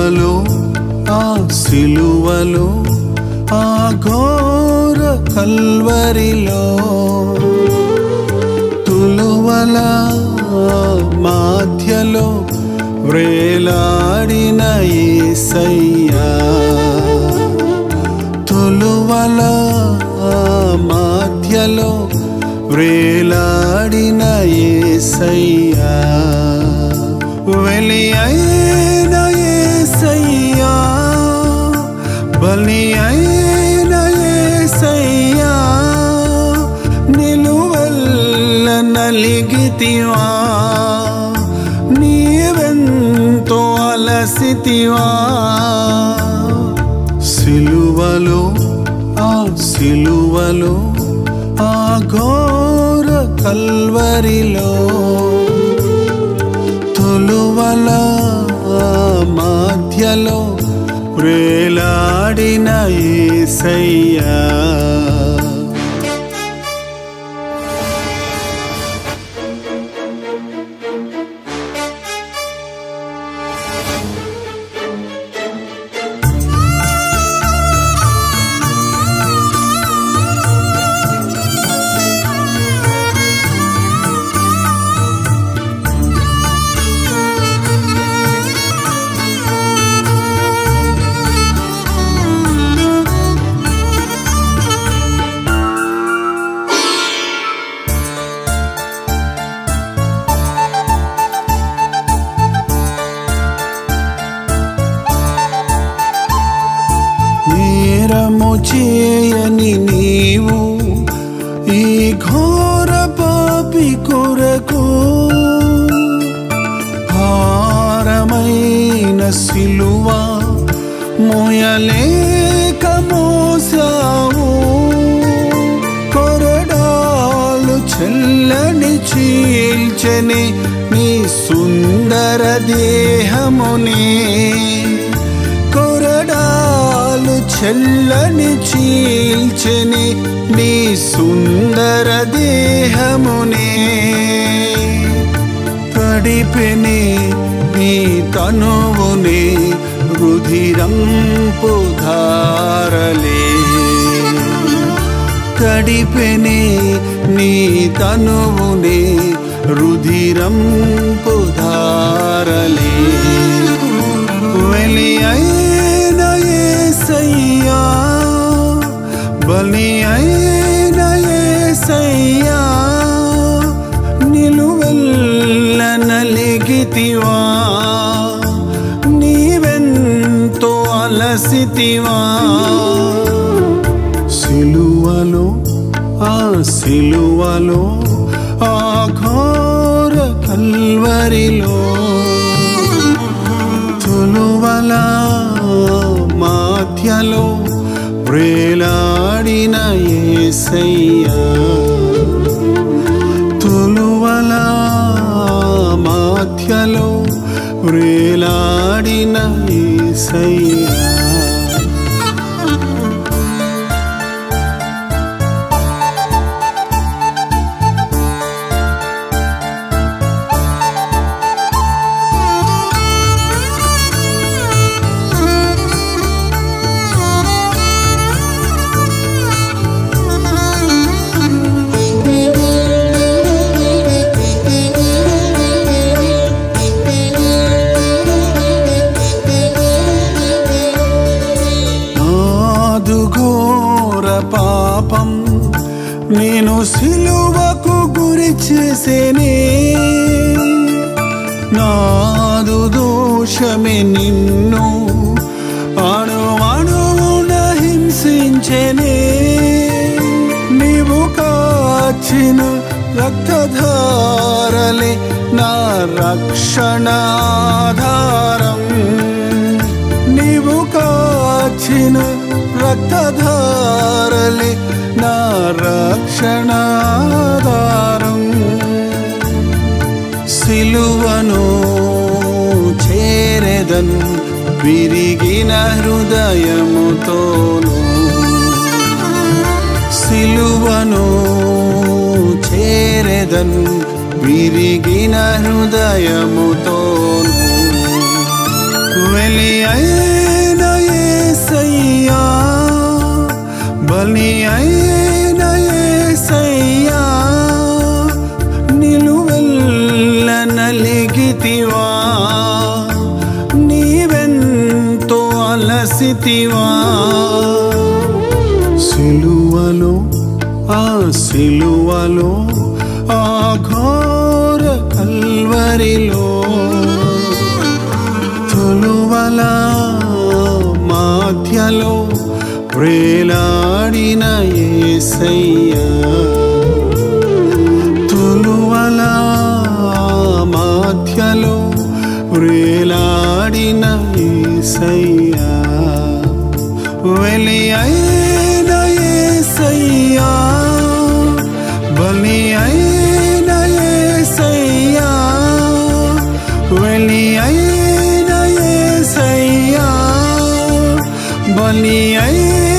సిలువలో ఆ సిలువలో ఆ ఘోర కల్వరిలో తులువల మాధ్యలో వ్రేలాడిన ఏసయ్యా తులువల మాధ్యలో వ్రేలాడిన ఏసయ్యా వెలి అయిన ఏసయ్యా బలి అయిన ఏసయ్యా నిలువల్ల నలిగితివా నీవెంతో అలసితివా సిలువలో ఆ సిలువలో ఆ ఘోర కల్వరిలో తులువల మధ్యలో వేలాడిన ఏసయ్యా నేరము చేయని నీవు ఈ ఘోర పాపి కొరకు భారమైన సిలువ మోయలేక మోసావు కొరడాలు చెల్లని చీల్చని నీ సుందర దేహమునే కొరడాలు చెల్లని చీల్చని నీ సుందర దేహమునే తడిపెని నీ తనువునే రుధిరంపు ధారలే తడిపెని నీ తనువునే రుధిరంపు ధారలే వెలి అయిన ఏసయ్యా బలి అయిన ఏసయ్యా నిలువెల్ల నలిగితివా నీవెంతో అలసితివా సిలువలో ఆ సిలువలో ఆ ఘోర కల్వరిలో తులువల మాధ్యలో వ్రేలాడిన ఏసయ్యా తులువల మాధ్యలో వ్రేలాడిన ఏసయ్యా నాదు ఘోర పాపం నేను సిలువకు గురి చేసేనే నాదు దోషమే నిన్ను అణు అణువున హింసించెనే నీవు కాచిన రక్తధారలే నా రక్షణాధారం నీవు కాచిన రక్తధారలే నా రక్షణాధారం సిలువను చేరెదన్ విరిగిన హృదయముతోను సిలువను చేరెదన్ విరిగిన హృదయముతోను వెలి అయిన యేసయ్యా బలి అయిన యేసయ్యా నిలువెల్ల నలిగితివా నీవెంతో అలసితివా సిలువలో ఆ సిలువలో ఆ ఘోర కల్వరిలో తొలువల మాధ్యలో ప్రేలాడిన ఏసయ్యా తొలువల మాధ్యలో ప్రేలాడిన ఏసయ్యా వెలి అయిన ఏసయ్యా బలి అయిన ఏసయ్యా వెలి అయిన ఏసయ్యా బలి అయిన